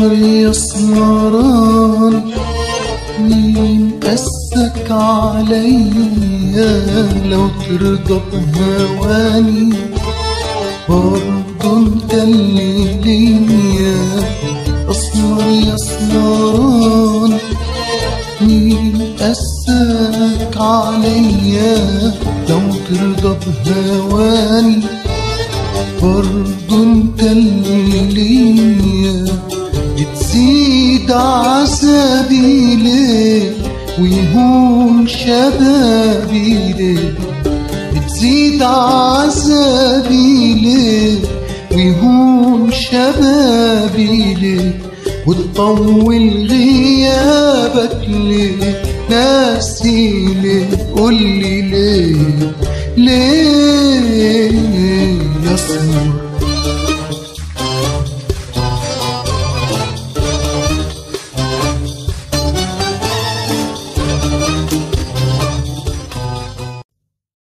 اسمر يا اسمران مين قسك عليا لو ترضى بهواني برضه انت اللي ليا اسمر يا اسمران مين قسك عليا لو ترضى بهواني برضه انت اللي ليا بتزيد عذابي ليه ويهون شبابي ليه بتزيد عذابي ليه ويهون شبابي ليه وتطول غيابك ليه ناسي ليه قولي ليه ليه يا اسمر